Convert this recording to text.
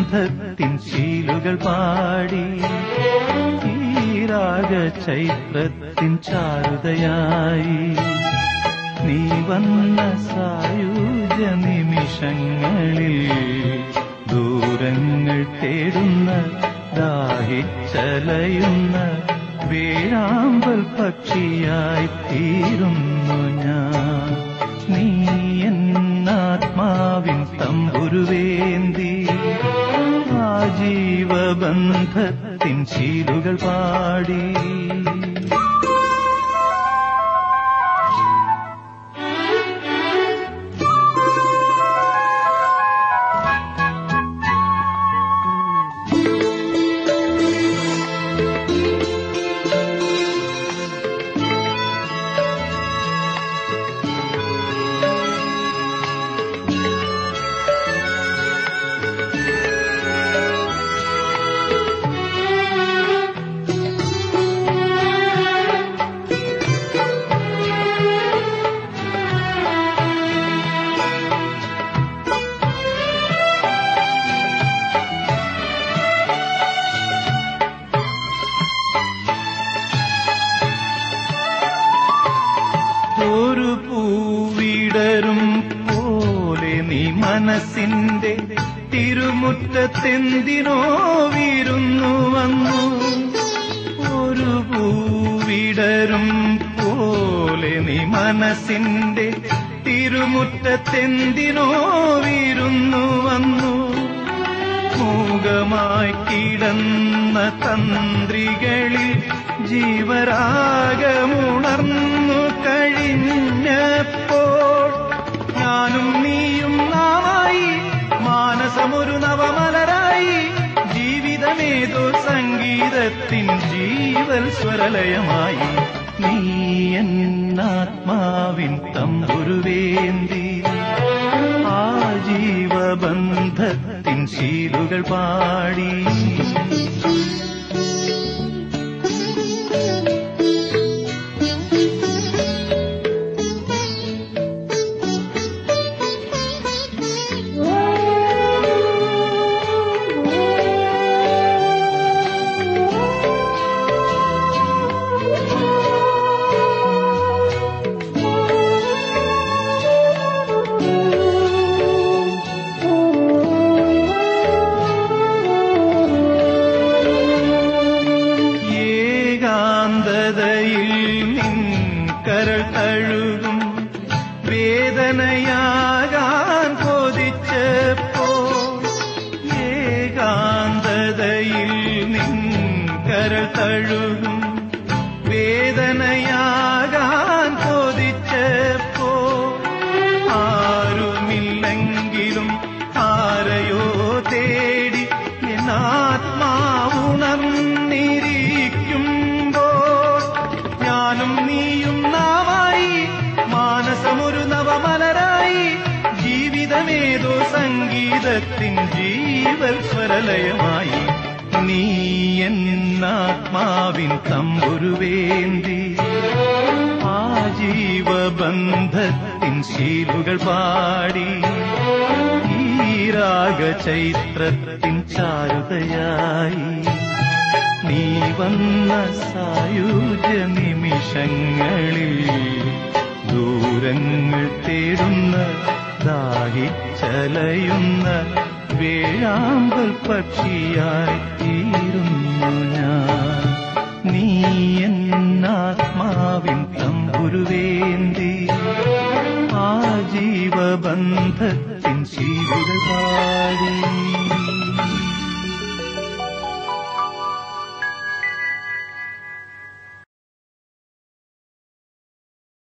ജീവബന്ധത്തിൻ ശീലുകൾ പാടി ഈരാഗ ചൈത്രത്തിൻ ചാരുതയായി നീ വന്ന സായുജ നിമിഷങ്ങളിൽ ദൂരങ്ങൾ തേടുന്ന ദാഹിച്ചലയുന്ന വേഴാമ്പൽ പക്ഷിയായി തീരുന്നു ഞാൻ നീ എന്നാത്മാവിൻ തമ്പുരുവേന്തി ആജീവബന്ധത്തിൻ ശീലുകൾ പാടി ഒരു പൂവിടരും പോലെ നീ മനസ്സിന്റെ തിരുമുറ്റത്തെന്തിനോ വിരുന്നു വന്നു ഒരു പൂവിടരും പോലെ നീ മനസ്സിന്റെ തിരുമുറ്റത്തെന്തിനോ വിരുന്നു വന്നു മൂകമായി കിടന്ന തന്ത്രികളിൽ ജീവരാഗമുണർന്നു കഴിഞ്ഞപ്പോൾ ഞാനും നീയും നാമായി മാനസമൊരു നവമലരായി ജീവിതമേതോ സംഗീതത്തിൻ ജീവൽ സ്വരലയമായി നീ എന്നാത്മാവിൻ തമ്പുരുവേന്തി ആ ജീവബന്ധത്തിൻ ശീലുകൾ പാടി ഏകാന്തതയിൽ നിൻ കരൾ തഴുകും വേദനയാകാൻ കൊതിച്ചപ്പോ ഏകാന്തതയിൽ നിൻ കരൾ തഴുകും വേദനയാകാൻ കൊതിച്ചപ്പോ ആരുമില്ലെങ്കിലും ആരെയോ തേടി എന്നാത്മാവുണർന്നിരിക്കുമ്പോൾ ഞാനും നീയും നാമായി മാനസമൊരു നവമലരായി ജീവിതമേതോ സംഗീതത്തിൻ ജീവൽ സ്വരലയമായി നീ എന്നാത്മാവിൻ തമ്പുരുവേന്തി ആ ജീവബന്ധത്തിൻ ശീലുകൾ പാടി ഈ രാഗ ചൈത്രത്തിൻ ചാരുതയായി നീ വന്ന സായുജ നിമിഷങ്ങളിൽ ദൂരങ്ങൾ തേടുന്ന ദാഹിച്ചലയുന്ന വേഴാമ്പൽ പക്ഷിയായി തീരുന്നു ഞാൻ നീ എന്നാത്മാവിൻ തമ്പുരുവേന്തി ആ ജീവബന്ധത്തിൻ ശീലുകൾ പാടി